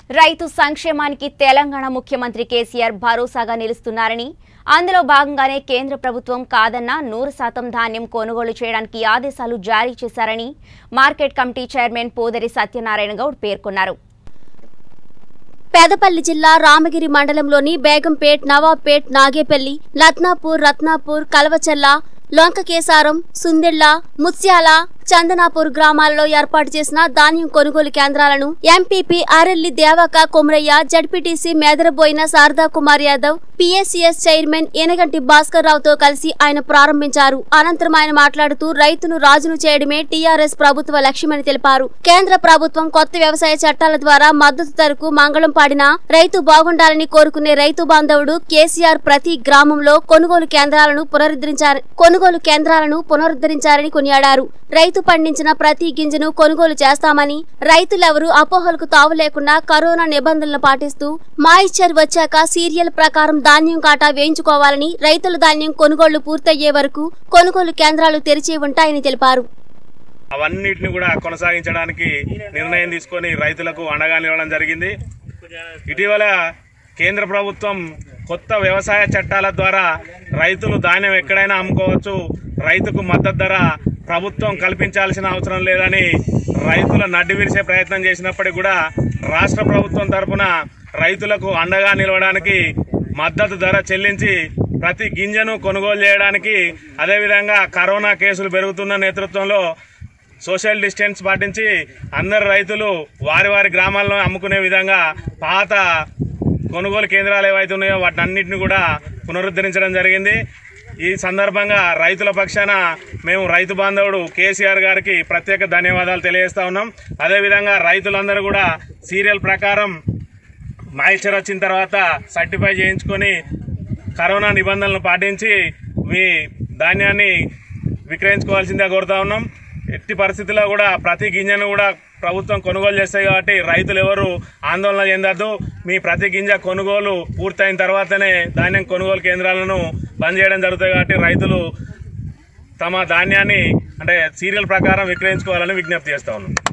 రైతు సంక్షేమానికి తెలంగాణ ముఖ్యమంత్రి కేసీఆర్ భరోసాగా నిలుస్తున్నారని అందులో భాగంగానే కేంద్ర ప్రభుత్వం కాదన్న నూరు శాతం ధాన్యం కొనుగోలు చేయడానికి ఆదేశాలు జారీ చేశారని market committee chairman Podari Satyanarayana Goud పేర్కొన్నారు పేదపల్లి జిల్లా రామగిరి మండలంలోని బేగంపేట్ నవాబ్పేట్ నాగేపల్లి లత్నాపూర్ రత్నాపూర్ కలవచెల్ల లొంకకేసారం సుందిళ్ల ముత్యాల చందనాపూర్ గ్రామాలలో ఏర్పాటు చేసిన ధాన్యం కొనుగోలు కేంద్రాలను MPP Arelli Devaka Komaraiah ZPTC Medaraboina Sharada Kumar Yadav PSCS chairman Enaganti Bhaskar రావుతో కలిసి ఆయన ప్రారంభించారు అనంతరం ఆయన మాట్లాడుతూ రైతును రాజును చేయడమే టీఆర్ఎస్ ప్రభుత్వ లక్ష్యమని తెలిపారు కేంద్ర ప్రభుత్వం కొత్త వ్యవసాయ చట్టాల ద్వారా మద్దతు ధరకు మంగళం పాడిన రైతు బాగుండాలని కోరుకునే రైతు బాంధవుడు కేసీఆర్ ప్రతి గ్రామంలో కొనుగోలు కేంద్రాలను పునరుద్ధరించారు కొనుగోలు కేంద్రాలను పునరుద్ధరించారని కొనియాడారు రైతు పండించిన ప్రతి గింజను కొనుగోలు చేస్తామని రైతులెవరూ అపోహలకు తావు లేకుండా కరోనా నిబంధనలు పాటిస్తూ మాయిశ్చర్ వచ్చాక సీరియల్ ప్రకారం ధాన్యం కాటా వేయించుకోవాలని రైతుల ధాన్యం కొనుగోళ్లు పూర్తయ్యే వరకు కొనుగోలు కేంద్రాలు తెరిచి ఉంటాయని తెలిపారు అవన్నిటిని కూడా కొనసాగించడానికి నిర్ణయం తీసుకొని రైతులకు అండగా నిలవడం జరిగింది ఇటీవల కేంద్ర ప్రభుత్వం కొత్త వ్యవసాయ చట్టాల ద్వారా రైతులు ధాన్యం ఎక్కడైనా అమ్ముకోవచ్చు రైతుకు మద్దతు ధర ప్రభుత్వం కల్పించాల్సిన అవసరం లేదని రైతుల నడ్డి విరిసే ప్రయత్నం చేసినప్పటికీ కూడా రాష్ట్ర ప్రభుత్వం తరపున రైతులకు అండగా నిలవడానికి మద్దతు ధర చెల్లించి ప్రతి గింజను కొనుగోలు చేయడానికి అదేవిధంగా కరోనా కేసులు పెరుగుతున్న నేతృత్వంలో సోషల్ డిస్టెన్స్ పాటించి అందరు రైతులు వారి వారి గ్రామాల్లో అమ్ముకునే విధంగా పాత కొనుగోలు కేంద్రాలు ఏవైతే ఉన్నాయో వాటిని అన్నింటిని కూడా పునరుద్ధరించడం జరిగింది ఈ సందర్భంగా రైతుల పక్షాన మేము రైతు బాంధవుడు కేసీఆర్ గారికి ప్రత్యేక ధన్యవాదాలు తెలియజేస్తా ఉన్నాం అదేవిధంగా రైతులందరూ కూడా సీరియల్ ప్రకారం మాయిశ్చర్ వచ్చిన తర్వాత సర్టిఫై చేయించుకొని కరోనా నిబంధనలను పాటించి మీ ధాన్యాన్ని విక్రయించుకోవాల్సిందే కోరుతా ఉన్నాం ఎట్టి పరిస్థితుల్లో కూడా ప్రతి గింజను కూడా ప్రభుత్వం కొనుగోలు చేస్తాయి కాబట్టి రైతులు ఎవరు ఆందోళన చెందద్దు మీ ప్రతి గింజ కొనుగోలు పూర్తయిన తర్వాతనే ధాన్యం కొనుగోలు కేంద్రాలను బంద్ చేయడం జరుగుతుంది కాబట్టి రైతులు తమ ధాన్యాన్ని అంటే సీరియల్ ప్రకారం విక్రయించుకోవాలని విజ్ఞప్తి చేస్తా ఉన్నాం